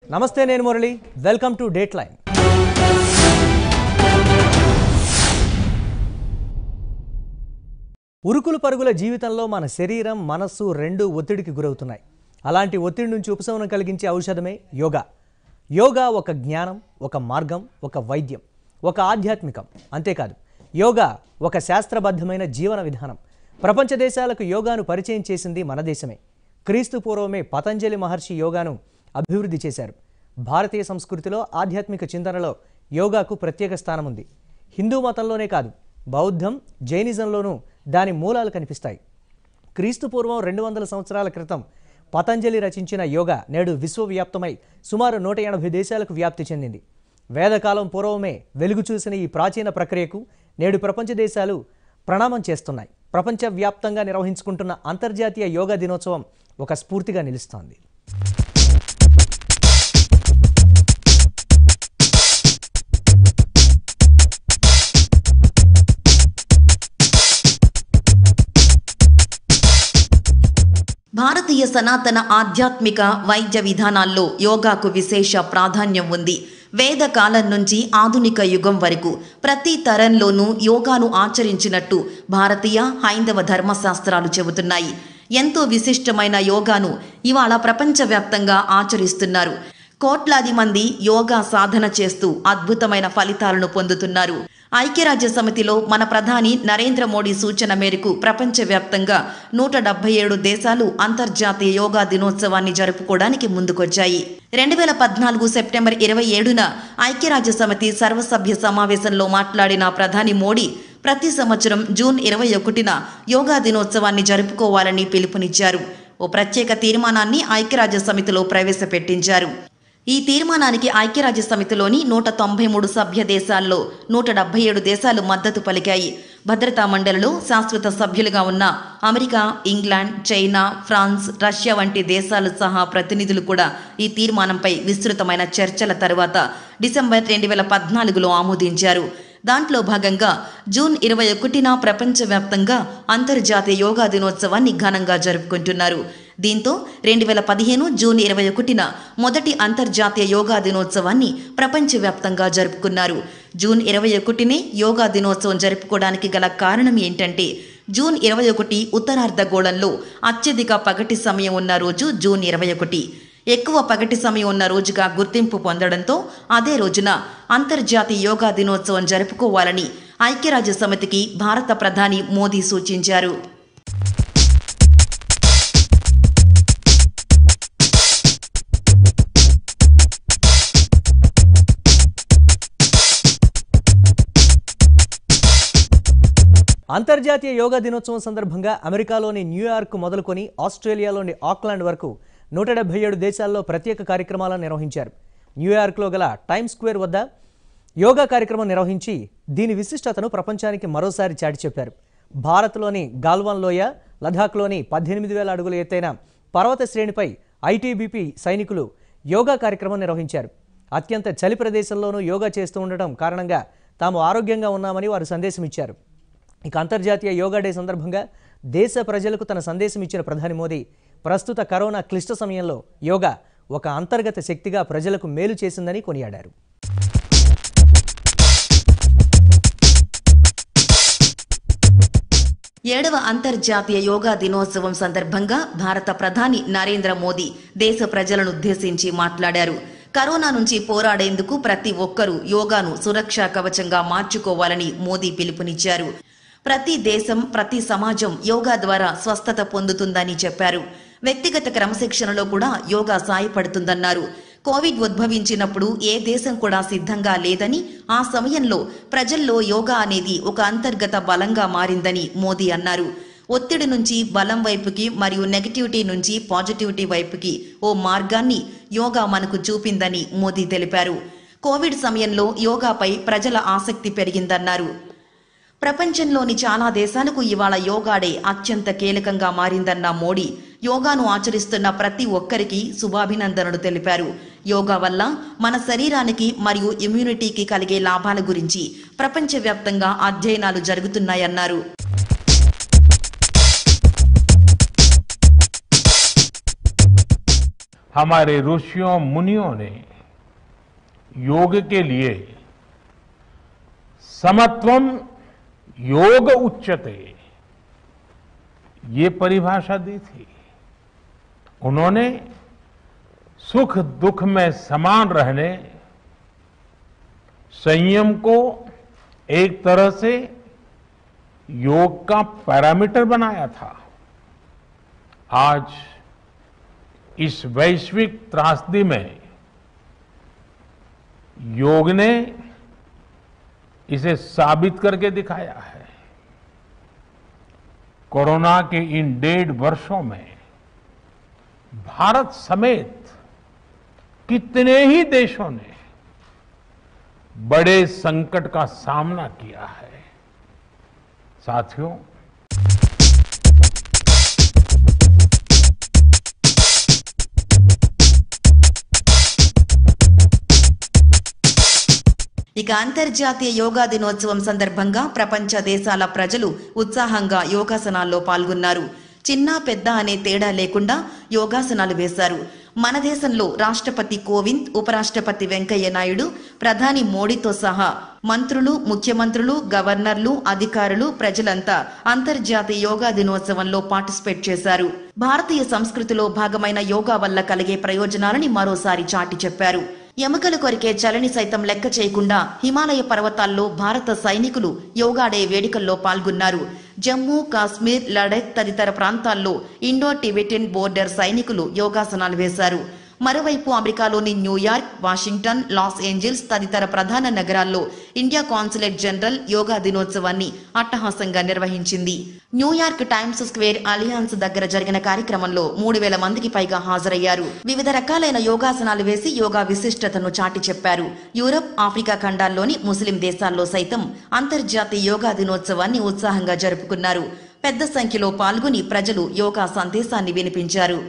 నమస్తే నేను Murali welcome to date line ఉరుకులు పరుగుల జీవితంలో మన శరీరం మనస్సు రెండు ఒత్తిడికి గురవుతున్నాయి అలాంటి ఒత్తిడి నుంచి ఉపశమనం కలిగించే ఔషధమే యోగా యోగా ఒక జ్ఞానం ఒక మార్గం ఒక వైద్యం ఒక ఆధ్యాత్మికం అంతేకాదు యోగా ఒక శాస్త్రబద్ధమైన జీవన విధానం ప్రపంచ దేశాలకు యోగాను పరిచయం చేసింది మన దేశమే క్రీస్తు పూర్వమే పతంజలి మహర్షి యోగాను అభివృద్ధి చేశారు భారతీయ సంస్కృతిలో ఆధ్యాత్మిక చింతనలో యోగాకు ప్రత్యేక స్థానం ఉంది హిందూ మతంలోనే కాదు బౌద్ధం జైనిజంలోనూ దాని మూలాలు కనిపిస్తాయి క్రీస్తు పూర్వం రెండు వందల సంవత్సరాల క్రితం పతంజలి రచించిన యోగా నేడు విశ్వవ్యాప్తమై సుమారు నూట ఎనభై దేశాలకు వ్యాప్తి చెందింది వేదకాలం పూర్వమే వెలుగు చూసిన ఈ ప్రాచీన ప్రక్రియకు నేడు ప్రపంచ దేశాలు ప్రణామం చేస్తున్నాయి ప్రపంచవ్యాప్తంగా నిర్వహించుకుంటున్న అంతర్జాతీయ యోగా దినోత్సవం ఒక స్ఫూర్తిగా నిలుస్తోంది భారతీయ సనాతన ఆధ్యాత్మిక వైద్య విధానాల్లో యోగాకు విశేష ప్రాధాన్యం ఉంది వేద కాలం నుంచి ఆధునిక యుగం వరకు ప్రతి తరంలోనూ యోగాను ఆచరించినట్టు భారతీయ హైందవ ధర్మశాస్త్రాలు చెబుతున్నాయి ఎంతో విశిష్టమైన యోగాను ఇవాళ ప్రపంచవ్యాప్తంగా ఆచరిస్తున్నారు కోట్లాది మంది యోగా సాధన చేస్తూ అద్భుతమైన ఫలితాలను పొందుతున్నారు ఐక్యరాజ్య సమితిలో మన ప్రధాని నరేంద్ర మోడీ సూచన మేరకు ప్రపంచవ్యాప్తంగా నూట డెబ్బై ఏడు దేశాలు అంతర్జాతీయ యోగా దినోత్సవాన్ని జరుపుకోవడానికి ముందుకొచ్చాయి రెండు వేల పద్నాలుగు సెప్టెంబర్ ఇరవై ఏడున ఐక్యరాజ్య సమితి సర్వసభ్య సమావేశంలో మాట్లాడిన ప్రధాని మోడీ ప్రతి సంవత్సరం జూన్ ఇరవై ఒకటిన యోగా దినోత్సవాన్ని జరుపుకోవాలని పిలుపునిచ్చారు ఓ ప్రత్యేక తీర్మానాన్ని ఐక్యరాజ్య సమితిలో ప్రవేశపెట్టించారు ఈ తీర్మానానికి ఐక్యరాజ్య సమితిలోని నూట తొంభై మూడు సభ్య దేశాల్లో నూట డెబ్బై ఏడు దేశాలు మద్దతు పలికాయి భద్రతా మండలిలో శాశ్వత సభ్యులుగా ఉన్న America England China France Russia వంటి దేశాలు సహా ప్రతినిధులు కూడా ఈ తీర్మానంపై విస్తృతమైన చర్చల తర్వాత డిసెంబర్ రెండు వేల పద్నాలుగులో ఆమోదించారు దాంట్లో భాగంగా జూన్ ఇరవై ఒకటిన ప్రపంచవ్యాప్తంగా అంతర్జాతీయ యోగా దినోత్సవాన్ని ఘనంగా జరుపుకుంటున్నారు దీంతో రెండు వేల పదిహేను జూన్ ఇరవై ఒకటిన మొదటి అంతర్జాతీయ యోగా దినోత్సవాన్ని ప్రపంచవ్యాప్తంగా జరుపుకున్నారు జూన్ ఇరవై ఒకటినే యోగా దినోత్సవం జరుపుకోవడానికి గల కారణం ఏంటంటే జూన్ ఇరవై ఒకటి ఉత్తరార్ధగోళంలో అత్యధిక పగటి సమయం ఉన్న రోజు జూన్ ఇరవై ఒకటి ఎక్కువ పగటి సమయం ఉన్న రోజుగా గుర్తింపు పొందడంతో అదే రోజున అంతర్జాతీయ యోగా దినోత్సవం జరుపుకోవాలని ఐక్యరాజ్య సమితికి భారత ప్రధాని మోదీ సూచించారు అంతర్జాతీయ యోగా దినోత్సవం సందర్భంగా అమెరికాలోని న్యూయార్క్ మొదలుకొని ఆస్ట్రేలియాలోని ఆక్లాండ్ వరకు నూట డెబ్బై ఏడు దేశాల్లో ప్రత్యేక కార్యక్రమాలను నిర్వహించారు న్యూయార్క్లో గల టైమ్ స్క్వేర్ వద్ద యోగా కార్యక్రమం నిర్వహించి దీని విశిష్టతను ప్రపంచానికి మరోసారి చాటి చెప్పారు భారత్లోని గాల్వాన్ లోయ లదాఖ్లోని పద్దెనిమిది వేల అడుగుల ఎత్తైన పర్వత శ్రేణిపై ఐటీబీపీ సైనికులు యోగా కార్యక్రమం నిర్వహించారు అత్యంత చలి ప్రదేశంలోనూ యోగా చేస్తూ ఉండటం కారణంగా తాము ఆరోగ్యంగా ఉన్నామని వారు సందేశం ఇచ్చారు ఇక అంతర్జాతీయ యోగా డే సందర్భంగా దేశ ప్రజలకు తన సందేశం ఇచ్చిన ప్రధాని మోదీ ప్రస్తుత కరోనా క్లిష్ట సమయంలో యోగా ఒక అంతర్గత శక్తిగా ప్రజలకు మేలు చేసిందని కొనియాడారు ఏడవ అంతర్జాతీయ యోగా దినోత్సవం సందర్భంగా భారత ప్రధాని నరేంద్ర మోదీ దేశ ప్రజలను ఉద్దేశించి మాట్లాడారు కరోనా నుంచి పోరాడేందుకు ప్రతి ఒక్కరూ యోగాను సురక్షా కవచంగా మార్చుకోవాలని మోదీ పిలుపునిచ్చారు ప్రతి దేశం ప్రతి సమాజం యోగా ద్వారా స్వస్థత పొందుతుందని చెప్పారు వ్యక్తిగత క్రమశిక్షణలో కూడా యోగా సాయపడుతుందన్నారు కోవిడ్ ఉద్భవించినప్పుడు ఏ దేశం కూడా సిద్ధంగా లేదని ఆ సమయంలో ప్రజల్లో యోగా అనేది ఒక అంతర్గత బలంగా మారిందని మోదీ అన్నారు ఒత్తిడి నుంచి బలం వైపుకి మరియు నెగటివిటీ నుంచి పాజిటివిటీ వైపుకి ఓ మార్గాన్ని యోగా మనకు చూపిందని మోదీ తెలిపారు కోవిడ్ సమయంలో యోగాపై ప్రజల ఆసక్తి పెరిగిందన్నారు ప్రపంచంలోని చాలా దేశాలకు ఇవాళ యోగా డే అత్యంత కీలకంగా మారిందన్న మోడీ యోగాను ఆచరిస్తున్న ప్రతి ఒక్కరికి శుభాభినందనలు తెలిపారు యోగా వల్ల మన శరీరానికి మరియు ఇమ్యూనిటీకి కలిగే లాభాల గురించి ప్రపంచవ్యాప్తంగా అధ్యయనాలు జరుగుతున్నాయన్నారు हमारे ऋषियों मुनियों ने योग के लिए समत्वम योग उच्चते ये परिभाषा दी थी उन्होंने सुख दुख में समान रहने संयम को एक तरह से योग का पैरामीटर बनाया था आज इस वैश्विक त्रासदी में योग ने इसे साबित करके दिखाया है कोरोना के इन डेढ़ वर्षों में भारत समेत कितने ही देशों ने बड़े संकट का सामना किया है साथियों ఇక అంతర్జాతీయ యోగా దినోత్సవం సందర్భంగా ప్రపంచ దేశాల ప్రజలు ఉత్సాహంగా యోగాసనాల్లో పాల్గొన్నారు చిన్న పెద్ద అనే తేడా లేకుండా యోగాసనాలు వేశారు మన దేశంలో రాష్ట్రపతి కోవింద్ ఉపరాష్ట్రపతి వెంకయ్య నాయుడు ప్రధాని మోడీతో సహా మంత్రులు ముఖ్యమంత్రులు గవర్నర్లు అధికారులు ప్రజలంతా అంతర్జాతీయ యోగా దినోత్సవంలో పార్టిసిపేట్ చేశారు భారతీయ సంస్కృతిలో భాగమైన యోగా వల్ల కలిగే ప్రయోజనాలని మరోసారి చాటి చెప్పారు ఎముకలు కొరికే చలిని సైతం లెక్క చేయకుండా హిమాలయ పర్వతాల్లో భారత సైనికులు యోగా డే వేడుకల్లో పాల్గొన్నారు జమ్మూ కాశ్మీర్ లడఖ్ తదితర ప్రాంతాల్లో ఇండో టిబెటియన్ బోర్డర్ సైనికులు యోగాసనాలు వేశారు మరోవైపు అమెరికాలోని న్యూయార్క్ వాషింగ్టన్ లాస్ ఏంజల్స్ తదితర ప్రధాన నగరాల్లో ఇండియా కాన్సులేట్ జనరల్ యోగా దినోత్సవాన్ని అట్టహాసంగా నిర్వహించింది న్యూయార్క్ టైమ్స్ స్క్వేర్ అలియాన్స్ దగ్గర జరిగిన కార్యక్రమంలో మూడు వేల మందికి పైగా హాజరయ్యారు వివిధ రకాలైన యోగాసనాలు వేసి యోగా విశిష్టతను చాటి చెప్పారు యూరప్ ఆఫ్రికా ఖండాల్లోని ముస్లిం దేశాల్లో సైతం అంతర్జాతీయ యోగా దినోత్సవాన్ని ఉత్సాహంగా జరుపుకున్నారు పెద్ద సంఖ్యలో పాల్గొని ప్రజలు యోగా సందేశాన్ని వినిపించారు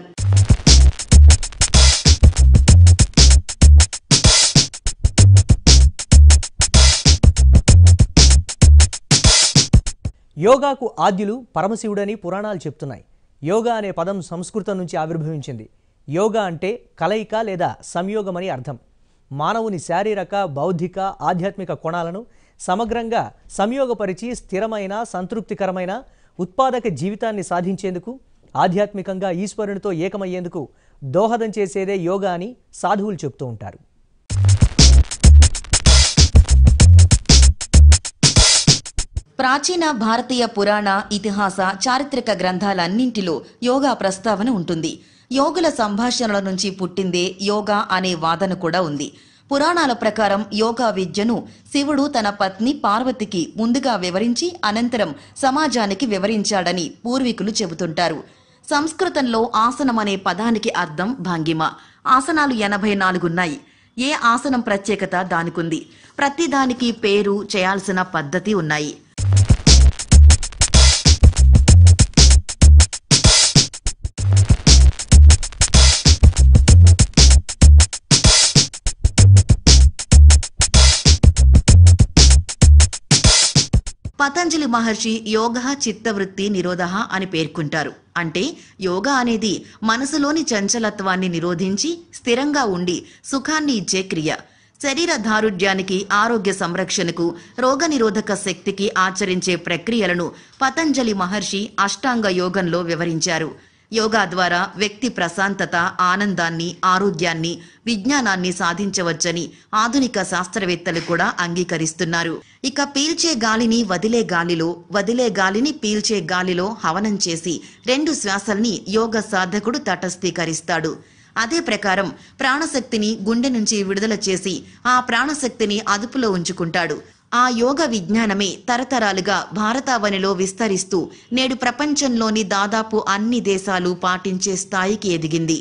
యోగాకు ఆద్యులు పరమశివుడని పురాణాలు చెప్తున్నాయి యోగా అనే పదం సంస్కృతం నుంచి ఆవిర్భవించింది యోగా అంటే కలయిక లేదా సంయోగమని అర్థం మానవుని శారీరక బౌద్ధిక ఆధ్యాత్మిక కోణాలను సమగ్రంగా సంయోగపరిచి స్థిరమైన సంతృప్తికరమైన ఉత్పాదక జీవితాన్ని సాధించేందుకు ఆధ్యాత్మికంగా ఈశ్వరునితో ఏకమయ్యేందుకు దోహదం చేసేదే యోగా అని సాధువులు చెప్తూ ఉంటారు ప్రాచీన భారతీయ పురాణ ఇతిహాస చారిత్రక గ్రంథాలన్నింటిలో యోగా ప్రస్తావన ఉంటుంది యోగుల సంభాషణల నుంచి పుట్టిందే యోగా అనే వాదన కూడా ఉంది పురాణాల ప్రకారం యోగా విద్యను శివుడు తన పత్ని పార్వతికి ముందుగా వివరించి అనంతరం సమాజానికి వివరించాడని పూర్వీకులు చెబుతుంటారు సంస్కృతంలో ఆసనం అనే పదానికి అర్థం భంగిమ ఆసనాలు ఎనభై నాలుగున్నాయి ఏ ఆసనం ప్రత్యేకత దానికుంది ప్రతి దానికి పేరు చేయాల్సిన పద్ధతి ఉన్నాయి పతంజలి మహర్షి యోగ చిత్తవృత్తి నిరోధ అని పేర్కొంటారు అంటే యోగా అనేది మనసులోని చంచలత్వాన్ని నిరోధించి స్థిరంగా ఉండి సుఖాన్ని ఇచ్చే క్రియ శరీర దారుఢ్యానికి ఆరోగ్య సంరక్షణకు రోగనిరోధక శక్తికి ఆచరించే ప్రక్రియలను పతంజలి మహర్షి అష్టాంగ యోగంలో వివరించారు యోగా ద్వారా వ్యక్తి ప్రశాంతత ఆనందాన్ని ఆరోగ్యాన్ని విజ్ఞానాన్ని సాధించవచ్చని ఆధునిక శాస్త్రవేత్తలు కూడా అంగీకరిస్తున్నారు ఇక పీల్చే గాలిని వదిలే గాలిలో వదిలే గాలిని పీల్చే గాలిలో హవనం చేసి రెండు శ్వాసల్ని యోగ సాధకుడు తటస్థీకరిస్తాడు అదే ప్రకారం ప్రాణశక్తిని గుండె నుంచి విడుదల చేసి ఆ ప్రాణశక్తిని అదుపులో ఉంచుకుంటాడు ఆ యోగ విజ్ఞానమే తరతరాలుగా భారతావనిలో విస్తరిస్తూ నేడు ప్రపంచంలోని దాదాపు అన్ని దేశాలు పాటించే స్థాయికి ఎదిగింది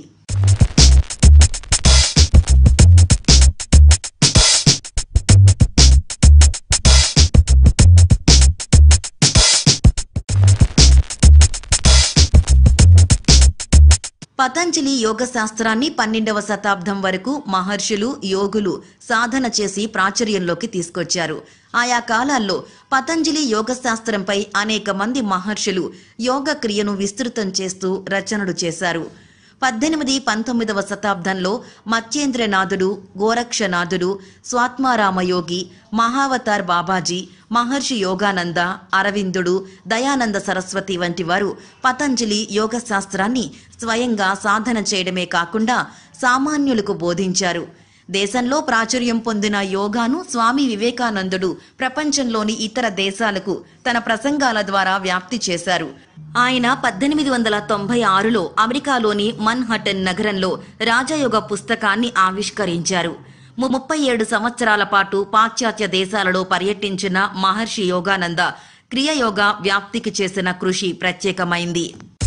పతంజలి యోగ శాస్త్రాన్ని పన్నెండవ శతాబ్దం వరకు మహర్షులు యోగులు సాధన చేసి ప్రాచుర్యంలోకి తీసుకొచ్చారు ఆయా కాలాల్లో పతంజలి యోగ శాస్త్రంపై అనేక మంది మహర్షులు యోగ క్రియను విస్తృతం చేస్తూ రచనలు చేశారు పద్దెనిమిది పంతొమ్మిదవ శతాబ్దంలో మత్స్యేంద్రనాథుడు గోరక్షనాథుడు స్వాత్మారామయోగి మహావతార్ బాబాజీ మహర్షి యోగానంద అరవిందుడు దయానంద సరస్వతి వంటి వారు పతంజలి యోగ శాస్త్రాన్ని స్వయంగా సాధన చేయడమే కాకుండా సామాన్యులకు బోధించారు దేశంలో ప్రాచుర్యం పొందిన యోగాను స్వామి వివేకానందుడు ప్రపంచంలోని ఇతర దేశాలకు తన ప్రసంగాల ద్వారా వ్యాప్తి చేశారు ఆయన పద్దెనిమిది వందల తొంభై ఆరులో అమెరికాలోని మన్హటన్ నగరంలో రాజయోగ పుస్తకాన్ని ఆవిష్కరించారు ము- ముప్పై ఏడు సంవత్సరాల పాటు పాశ్చాత్య దేశాలలో పర్యటించిన మహర్షి యోగానంద క్రియాయోగ వ్యాప్తికి చేసిన కృషి ప్రత్యేకమైంది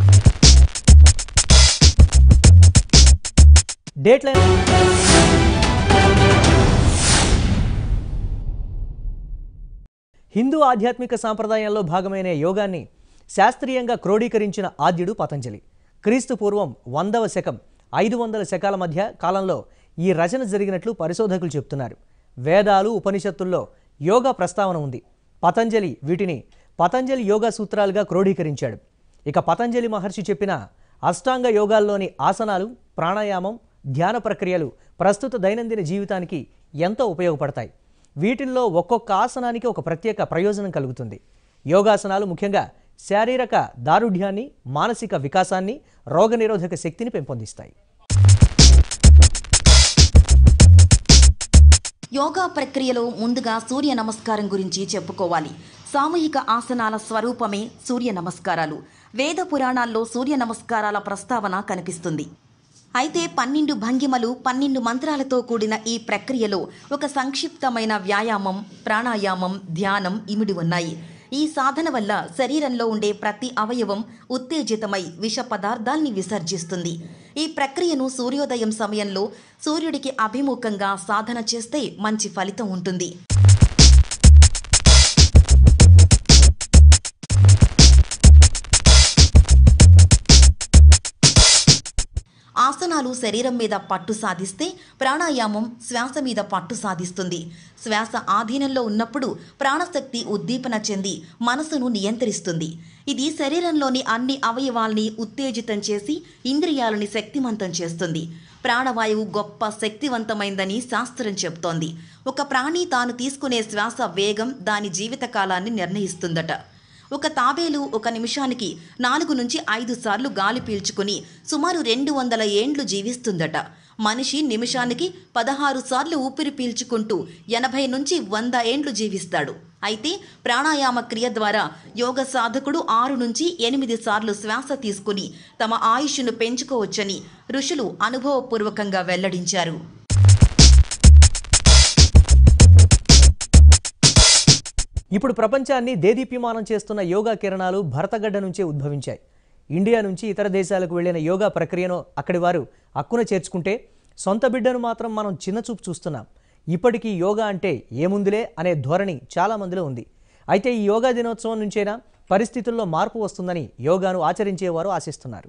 డేట్ లైన్ హిందూ ఆధ్యాత్మిక సాంప్రదాయంలో భాగమైన యోగాన్ని శాస్త్రీయంగా క్రోడీకరించిన ఆద్యుడు పతంజలి క్రీస్తు పూర్వం వందవ శకం ఐదు వందల శకాల మధ్య కాలంలో ఈ రచన జరిగినట్లు పరిశోధకులు చెబుతున్నారు వేదాలు ఉపనిషత్తుల్లో యోగా ప్రస్తావన ఉంది పతంజలి వీటిని పతంజలి యోగా సూత్రాలుగా క్రోడీకరించాడు ఇక పతంజలి మహర్షి చెప్పిన అష్టాంగ యోగాల్లోని ఆసనాలు ప్రాణాయామం ధ్యాన ప్రక్రియలు ప్రస్తుత దైనందిన జీవితానికి ఎంతో ఉపయోగపడతాయి వీటిల్లో ఒక్కొక్క ఆసనానికి ఒక ప్రత్యేక ప్రయోజనం కలుగుతుంది యోగాసనాలు ముఖ్యంగా శారీరక దారుఢ్యాన్ని మానసిక వికాసాన్ని రోగనిరోధక శక్తిని పెంపొందిస్తాయి యోగా ప్రక్రియలో ముందుగా సూర్య నమస్కారం గురించి చెప్పుకోవాలి సామూహిక ఆసనాల స్వరూపమే సూర్య నమస్కారాలు వేద పురాణాల్లో సూర్య నమస్కారాల ప్రస్తావన కనిపిస్తుంది అయితే పన్నెండు భంగిమలు పన్నెండు మంత్రాలతో కూడిన ఈ ప్రక్రియలో ఒక సంక్షిప్తమైన వ్యాయామం ప్రాణాయామం ధ్యానం ఇమిడి ఉన్నాయి ఈ సాధన వల్ల శరీరంలో ఉండే ప్రతి అవయవం ఉత్తేజితమై విష పదార్థాల్ని విసర్జిస్తుంది ఈ ప్రక్రియను సూర్యోదయం సమయంలో సూర్యుడికి అభిముఖంగా సాధన చేస్తే మంచి ఫలితం ఉంటుంది ఆసనాలు శరీరం మీద పట్టు సాధిస్తే ప్రాణాయామం శ్వాస మీద పట్టు సాధిస్తుంది శ్వాస ఆధీనంలో ఉన్నప్పుడు ప్రాణశక్తి ఉద్దీపన చెంది మనసును నియంత్రిస్తుంది ఇది శరీరంలోని అన్ని అవయవాల్ని ఉత్తేజితం చేసి ఇంద్రియాలని శక్తిమంతం చేస్తుంది ప్రాణవాయువు గొప్ప శక్తివంతమైందని శాస్త్రం చెబుతోంది ఒక ప్రాణి తాను తీసుకునే శ్వాస వేగం దాని జీవితకాలాన్ని నిర్ణయిస్తుందట ఒక తాబేలు ఒక నిమిషానికి నాలుగు నుంచి ఐదు సార్లు గాలి పీల్చుకుని సుమారు రెండు వందల ఏండ్లు జీవిస్తుందట మనిషి నిమిషానికి పదహారు సార్లు ఊపిరి పీల్చుకుంటూ ఎనభై నుంచి వంద ఏండ్లు జీవిస్తాడు అయితే ప్రాణాయామ క్రియ ద్వారా యోగ సాధకుడు ఆరు నుంచి ఎనిమిది సార్లు శ్వాస తీసుకుని తమ ఆయుష్ను పెంచుకోవచ్చని ఋషులు అనుభవపూర్వకంగా వెల్లడించారు ఇప్పుడు ప్రపంచాన్ని దేదీప్యమానం చేస్తున్న యోగా కిరణాలు భరతగడ్డ నుంచే ఉద్భవించాయి ఇండియా నుంచి ఇతర దేశాలకు వెళ్ళిన యోగా ప్రక్రియను అక్కడి వారు అక్కున చేర్చుకుంటే సొంత బిడ్డను మాత్రం మనం చిన్నచూపు చూస్తున్నాం ఇప్పటికీ యోగా అంటే ఏముందిలే అనే ధోరణి చాలా మందిలో ఉంది అయితే ఈ యోగా దినోత్సవం నుంచైనా పరిస్థితుల్లో మార్పు వస్తుందని యోగాను ఆచరించేవారు ఆశిస్తున్నారు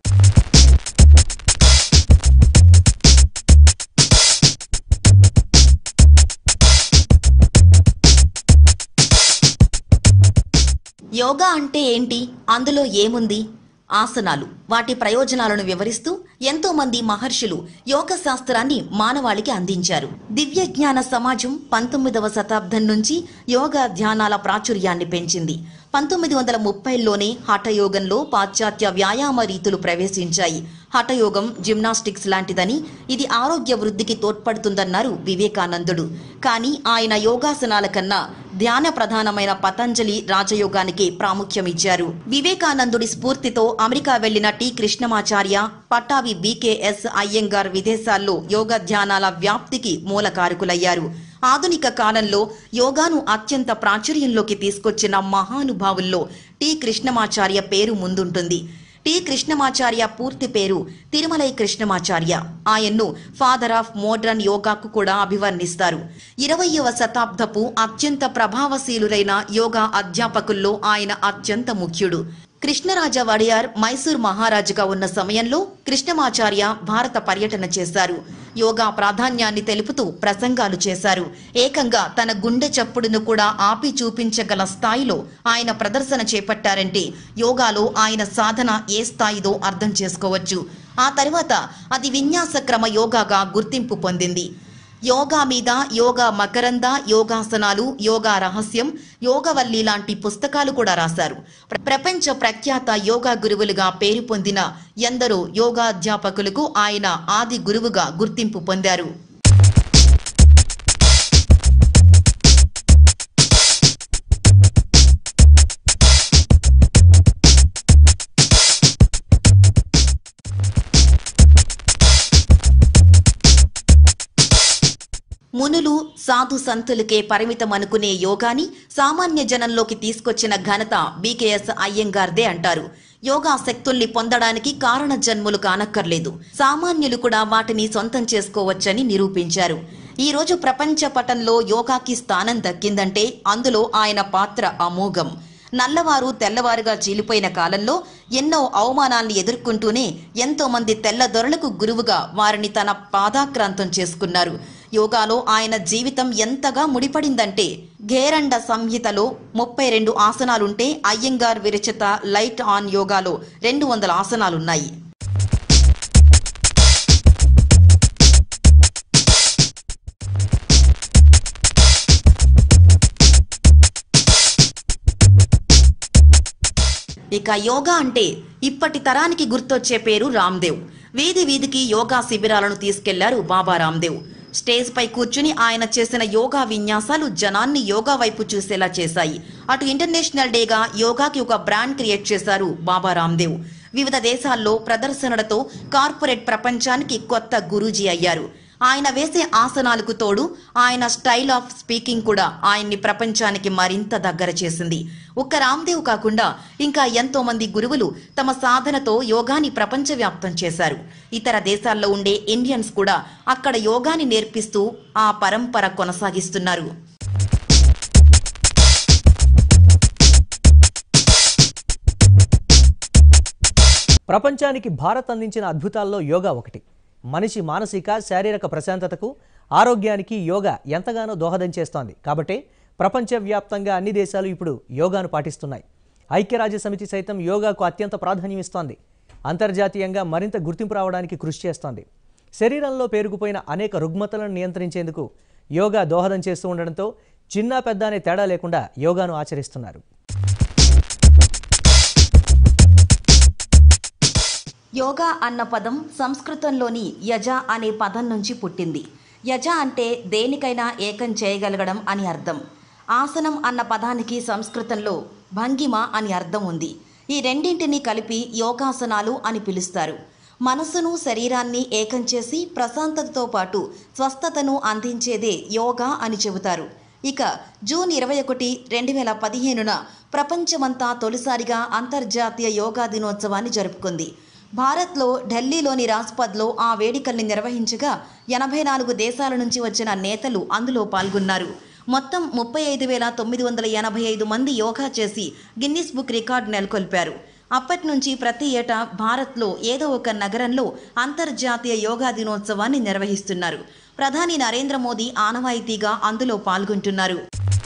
యోగా అంటే ఏంటి అందులో ఏముంది ఆసనాలు వాటి ప్రయోజనాలను వివరిస్తూ ఎంతో మంది మహర్షులు యోగ శాస్త్రాన్ని మానవాళికి అందించారు దివ్య జ్ఞాన సమాజం పంతొమ్మిదవ శతాబ్దం నుంచి యోగా ధ్యానాల ప్రాచుర్యాన్ని పెంచింది పంతొమ్మిది వందల ముప్పైలోనే హఠయోగంలో పాశ్చాత్య వ్యాయామ రీతులు ప్రవేశించాయి హఠయోగం జిమ్నాస్టిక్స్ లాంటిదని ఇది ఆరోగ్య వృద్ధికి తోడ్పడుతుందన్నారు వివేకానందుడు కానీ ఆయన యోగాసనాల కన్నా ధ్యాన ప్రధానమైన పతంజలి రాజయోగానికి ప్రాముఖ్యమిచ్చారు వివేకానందుడి స్ఫూర్తితో అమెరికా వెళ్లిన టి కృష్ణమాచార్య పట్టావి బీకేఎస్ అయ్యంగార్ విదేశాల్లో యోగ ధ్యానాల వ్యాప్తికి మూలకారకులయ్యారు ఆధునిక కాలంలో యోగాను అత్యంత ప్రాచుర్యంలోకి తీసుకొచ్చిన మహానుభావుల్లో టి కృష్ణమాచార్య పేరు ముందుంటుంది టి కృష్ణమాచార్య పూర్తి పేరు తిరుమలై కృష్ణమాచార్య ఆయన్ను ఫాదర్ ఆఫ్ మోడ్రన్ యోగాకు కూడా అభివర్ణిస్తారు ఇరవయవ శతాబ్దపు అత్యంత ప్రభావశీలురైన యోగా అధ్యాపకుల్లో ఆయన అత్యంత ముఖ్యుడు కృష్ణరాజ వడియార్ మైసూర్ మహారాజుగా ఉన్న సమయంలో కృష్ణమాచార్య భారత పర్యటన చేశారు యోగా ప్రాధాన్యాన్ని తెలుపుతూ ప్రసంగాలు చేశారు ఏకంగా తన గుండె చప్పుడును కూడా ఆపి చూపించగల స్థాయిలో ఆయన ప్రదర్శన చేపట్టారంటే యోగాలో ఆయన సాధన ఏ స్థాయిదో అర్థం చేసుకోవచ్చు ఆ తర్వాత అది విన్యాసక్రమ యోగాగా గుర్తింపు పొందింది యోగా మీద యోగా మకరంద యోగాసనాలు యోగా రహస్యం యోగవల్లి లాంటి పుస్తకాలు కూడా రాశారు ప్ర- ప్రపంచ ప్రఖ్యాత యోగా గురువులుగా పేరు పొందిన ఎందరో యోగా అధ్యాపకులకు ఆయన ఆది గురువుగా గుర్తింపు పొందారు మునులు సాధు సంతులకే పరిమితం అనుకునే యోగాని సామాన్య జనంలోకి తీసుకొచ్చిన ఘనత బీకేఎస్ అయ్యంగార్దే అంటారు యోగా శక్తుల్ని పొందడానికి కారణ జన్ములు కానక్కర్లేదు సామాన్యులు కూడా వాటిని సొంతం చేసుకోవచ్చని నిరూపించారు ఈ రోజు ప్రపంచ పటంలో యోగాకి స్థానం దక్కిందంటే అందులో ఆయన పాత్ర అమోఘం నల్లవారు తెల్లవారుగా చీలిపోయిన కాలంలో ఎన్నో అవమానాల్ని ఎదుర్కొంటూనే ఎంతో మంది తెల్లదొరలకు గురువుగా వారిని తన పాదాక్రాంతం చేసుకున్నారు యోగాలో ఆయన జీవితం ఎంతగా ముడిపడిందంటే ఘేరండ సంహితలో ముప్పై రెండు ఆసనాలుంటే అయ్యంగార్ విరచిత లైట్ ఆన్ యోగాలో రెండు వందల ఆసనాలున్నాయి ఇక యోగా అంటే ఇప్పటి తరానికి గుర్తొచ్చే పేరు రామ్దేవ్ వీధి వీధికి యోగా శిబిరాలను తీసుకెళ్లారు బాబా రామ్దేవ్ స్టేజ్ పై కూర్చుని ఆయన చేసిన యోగా విన్యాసాలు జనాన్ని యోగా వైపు చూసేలా చేశాయి అటు ఇంటర్నేషనల్ డేగా యోగాకి ఒక బ్రాండ్ క్రియేట్ చేశారు బాబా రామ్దేవ్ వివిధ దేశాల్లో ప్రదర్శనలతో కార్పొరేట్ ప్రపంచానికి కొత్త గురూజీ అయ్యారు ఆయన వేసే ఆసనాలకు తోడు ఆయన స్టైల్ ఆఫ్ స్పీకింగ్ కూడా ఆయన్ని ప్రపంచానికి మరింత దగ్గర చేసింది ఒక్క రామ్దేవ్ కాకుండా ఇంకా ఎంతో మంది గురువులు తమ సాధనతో యోగాని ప్రపంచవ్యాప్తం చేశారు ఇతర దేశాల్లో ఉండే ఇండియన్స్ కూడా అక్కడ యోగాని నేర్పిస్తూ ఆ పరంపర కొనసాగిస్తున్నారు ప్రపంచానికి భారత్ అందించిన అద్భుతాల్లో యోగా ఒకటి మనిషి మానసిక శారీరక ప్రశాంతతకు ఆరోగ్యానికి యోగా ఎంతగానో దోహదం చేస్తోంది కాబట్టే ప్రపంచవ్యాప్తంగా అన్ని దేశాలు ఇప్పుడు యోగాను పాటిస్తున్నాయి ఐక్యరాజ్య సమితి సైతం యోగాకు అత్యంత ప్రాధాన్యం ఇస్తోంది అంతర్జాతీయంగా మరింత గుర్తింపు రావడానికి కృషి చేస్తోంది శరీరంలో పేరుకుపోయిన అనేక రుగ్మతలను నియంత్రించేందుకు యోగా దోహదం చేస్తూ ఉండడంతో చిన్న పెద్ద అనే తేడా లేకుండా యోగాను ఆచరిస్తున్నారు యోగా అన్న పదం సంస్కృతంలోని యజ అనే పదం నుంచి పుట్టింది యజ అంటే దేనికైనా ఏకం చేయగలగడం అని అర్థం ఆసనం అన్న పదానికి సంస్కృతంలో భంగిమ అని అర్థం ఉంది ఈ రెండింటిని కలిపి యోగాసనాలు అని పిలుస్తారు మనసును శరీరాన్ని ఏకం చేసి ప్రశాంతతతో పాటు స్వస్థతను అందించేదే యోగా అని చెబుతారు ఇక జూన్ ఇరవై ఒకటి రెండు వేల పదిహేనున ప్రపంచమంతా తొలిసారిగా అంతర్జాతీయ యోగా దినోత్సవాన్ని జరుపుకుంది భారత్లో ఢిల్లీలోని రాజ్పథ్లో ఆ వేడుకల్ని నిర్వహించగా ఎనభై నాలుగు దేశాల నుంచి వచ్చిన నేతలు అందులో పాల్గొన్నారు మొత్తం ముప్పై ఐదు వేల తొమ్మిది వందల ఎనభై ఐదు మంది యోగా చేసి గిన్నిస్ బుక్ రికార్డు నెలకొల్పారు అప్పటి నుంచి ప్రతి ఏటా భారత్లో ఏదో ఒక నగరంలో అంతర్జాతీయ యోగా దినోత్సవాన్ని నిర్వహిస్తున్నారు ప్రధాని నరేంద్ర మోదీ ఆనవాయితీగా అందులో పాల్గొంటున్నారు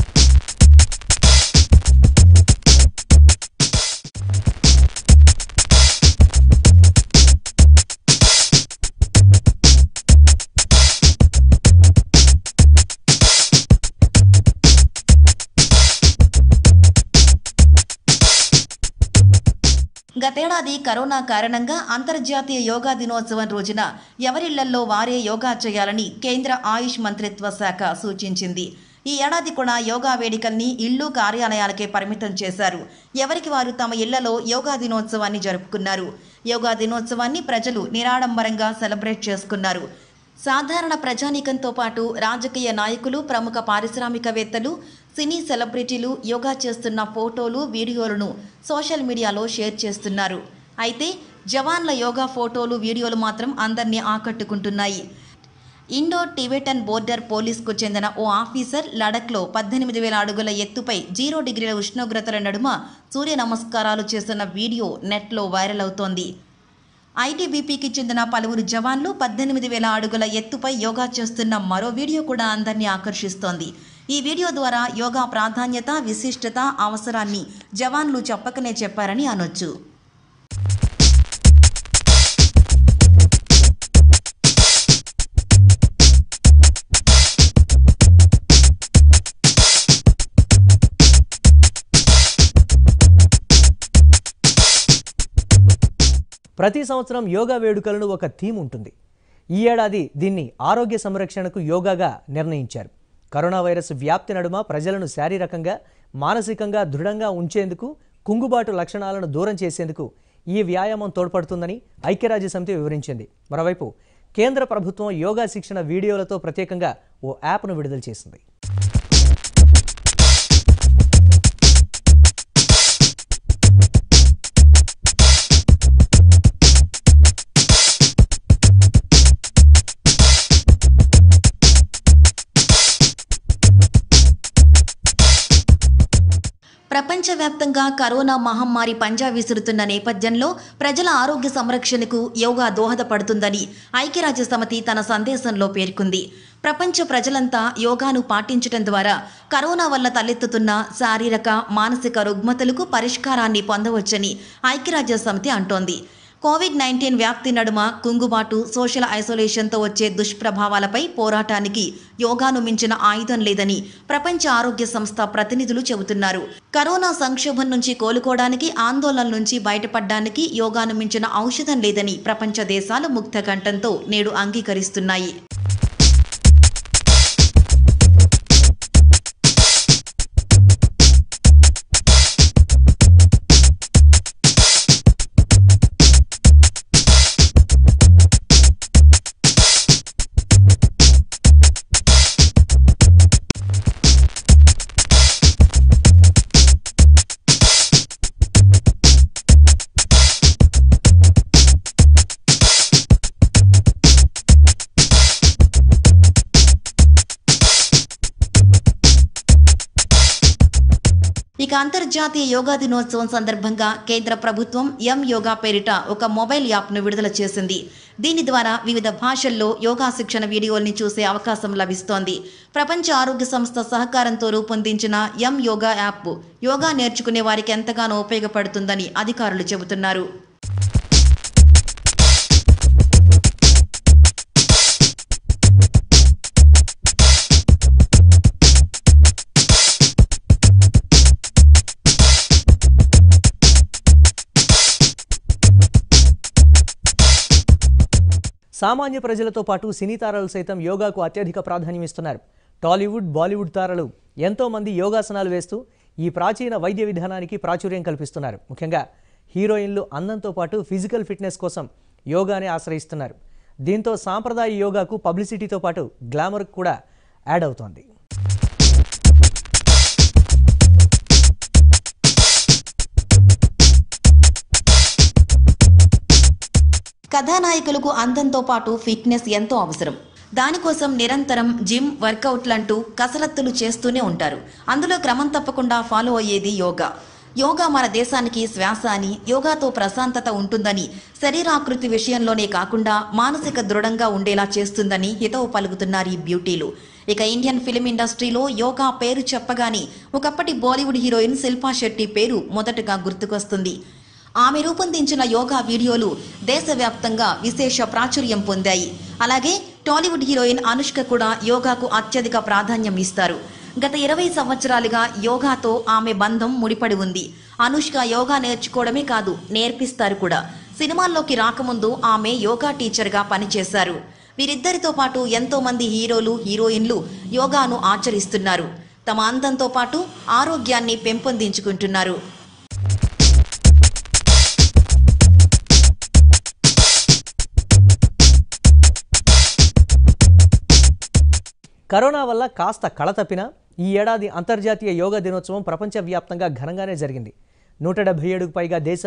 గతేడాది కరోనా కారణంగా అంతర్జాతీయ యోగా దినోత్సవం రోజున ఎవరిళ్లల్లో వారే యోగా చేయాలని కేంద్ర ఆయుష్ మంత్రిత్వ శాఖ సూచించింది ఈ ఏడాది కూడా యోగా వేడుకల్ని ఇళ్ళు కార్యాలయాలకే పరిమితం చేశారు ఎవరికి వారు తమ ఇళ్లలో యోగా దినోత్సవాన్ని జరుపుకున్నారు యోగా దినోత్సవాన్ని ప్రజలు నిరాడంబరంగా సెలబ్రేట్ చేసుకున్నారు సాధారణ ప్రజానీకంతో పాటు రాజకీయ నాయకులు ప్రముఖ పారిశ్రామికవేత్తలు సినీ సెలబ్రిటీలు యోగా చేస్తున్న ఫోటోలు వీడియోలను సోషల్ మీడియాలో షేర్ చేస్తున్నారు అయితే జవాన్ల యోగా ఫోటోలు వీడియోలు మాత్రం అందరినీ ఆకట్టుకుంటున్నాయి ఇండో టిబెటన్ బోర్డర్ పోలీస్కు చెందిన ఓ ఆఫీసర్ లడఖ్లో పద్దెనిమిది వేల అడుగుల ఎత్తుపై జీరో డిగ్రీల ఉష్ణోగ్రతల నడుమ సూర్య నమస్కారాలు చేస్తున్న వీడియో నెట్లో వైరల్ అవుతోంది ఐటీబీపీకి చెందిన పలువురు జవాన్లు పద్దెనిమిది వేల అడుగుల ఎత్తుపై యోగా చేస్తున్న మరో వీడియో కూడా అందరినీ ఆకర్షిస్తోంది ఈ వీడియో ద్వారా యోగా ప్రాధాన్యత విశిష్టత అవసరాన్ని జవాన్లు చెప్పకనే చెప్పారని అనొచ్చు ప్రతి సంవత్సరం యోగా వేడుకలను ఒక థీమ్ ఉంటుంది ఈ ఏడాది దీన్ని ఆరోగ్య సంరక్షణకు యోగాగా నిర్ణయించారు కరోనా వైరస్ వ్యాప్తి నడుమ ప్రజలను శారీరకంగా మానసికంగా దృఢంగా ఉంచేందుకు కుంగుబాటు లక్షణాలను దూరం చేసేందుకు ఈ వ్యాయామం తోడ్పడుతుందని ఐక్యరాజ్య సమితి వివరించింది మరోవైపు కేంద్ర ప్రభుత్వం యోగా శిక్షణ వీడియోలతో ప్రత్యేకంగా ఓ యాప్ను విడుదల చేసింది ప్రపంచవ్యాప్తంగా కరోనా మహమ్మారి పంజా విసురుతున్న నేపథ్యంలో ప్రజల ఆరోగ్య సంరక్షణకు యోగా దోహదపడుతుందని ఐక్యరాజ్య సమితి తన సందేశంలో పేర్కొంది ప్రపంచ ప్రజలంతా యోగాను పాటించడం ద్వారా కరోనా వల్ల తలెత్తుతున్న శారీరక మానసిక రుగ్మతలకు పరిష్కారాన్ని పొందవచ్చని ఐక్యరాజ్య సమితి అంటోంది కోవిడ్ నైన్టీన్ వ్యాప్తి నడుమ కుంగుబాటు సోషల్ ఐసోలేషన్తో వచ్చే దుష్ప్రభావాలపై పోరాటానికి యోగాను మించిన ఆయుధం లేదని ప్రపంచ ఆరోగ్య సంస్థ ప్రతినిధులు చెబుతున్నారు కరోనా సంక్షోభం నుంచి కోలుకోవడానికి ఆందోళన నుంచి బయటపడడానికి యోగాను మించిన ఔషధం లేదని ప్రపంచ దేశాలు ముక్త కంఠంతో నేడు అంగీకరిస్తున్నాయి ఇక అంతర్జాతీయ యోగా దినోత్సవం సందర్భంగా కేంద్ర ప్రభుత్వం ఎం యోగా పేరిట ఒక మొబైల్ యాప్ను విడుదల చేసింది దీని ద్వారా వివిధ భాషల్లో యోగా శిక్షణ వీడియోల్ని చూసే అవకాశం లభిస్తోంది ప్రపంచ ఆరోగ్య సంస్థ సహకారంతో రూపొందించిన ఎం యోగా యాప్ యోగా నేర్చుకునే వారికి ఎంతగానో ఉపయోగపడుతుందని అధికారులు చెబుతున్నారు సామాన్య ప్రజలతో పాటు సినీ తారలు సైతం యోగాకు అత్యధిక ప్రాధాన్యం ఇస్తున్నారు టాలీవుడ్ బాలీవుడ్ తారలు ఎంతోమంది యోగాసనాలు వేస్తూ ఈ ప్రాచీన వైద్య విధానానికి ప్రాచుర్యం కల్పిస్తున్నారు ముఖ్యంగా హీరోయిన్లు అందంతో పాటు ఫిజికల్ ఫిట్నెస్ కోసం యోగాని ఆశ్రయిస్తున్నారు దీంతో సాంప్రదాయ యోగాకు పబ్లిసిటీతో పాటు గ్లామర్ కూడా యాడ్ అవుతోంది కథానాయకులకు అందంతో పాటు ఫిట్నెస్ ఎంతో అవసరం దానికోసం నిరంతరం జిమ్ వర్కౌట్లంటూ కసరత్తులు చేస్తూనే ఉంటారు అందులో క్రమం తప్పకుండా ఫాలో అయ్యేది యోగా యోగా మన దేశానికి శ్వాస అని యోగాతో ప్రశాంతత ఉంటుందని శరీరాకృతి విషయంలోనే కాకుండా మానసిక దృఢంగా ఉండేలా చేస్తుందని హితవు పలుకుతున్నారు ఈ బ్యూటీలు ఇక ఇండియన్ ఫిలిం ఇండస్ట్రీలో యోగా పేరు చెప్పగానే ఒకప్పటి బాలీవుడ్ హీరోయిన్ శిల్పా శెట్టి పేరు మొదటగా గుర్తుకొస్తుంది ఆమె రూపొందించిన యోగా వీడియోలు దేశవ్యాప్తంగా విశేష ప్రాచుర్యం పొందాయి అలాగే టాలీవుడ్ హీరోయిన్ అనుష్క కూడా యోగాకు అత్యధిక ప్రాధాన్యం ఇస్తారు గత ఇరవై సంవత్సరాలుగా యోగాతో ఆమె బంధం ముడిపడి ఉంది అనుష్క యోగా నేర్చుకోవడమే కాదు నేర్పిస్తారు కూడా సినిమాల్లోకి రాకముందు ఆమె యోగా టీచర్గా పనిచేశారు వీరిద్దరితో పాటు ఎంతో మంది హీరోలు హీరోయిన్లు యోగాను ఆచరిస్తున్నారు తమ అందంతో పాటు ఆరోగ్యాన్ని పెంపొందించుకుంటున్నారు కరోనా వల్ల కాస్త కళ తప్పినా ఈ ఏడాది అంతర్జాతీయ యోగా దినోత్సవం ప్రపంచవ్యాప్తంగా ఘనంగానే జరిగింది నూట డెబ్బై ఏడుకు పైగా దేశ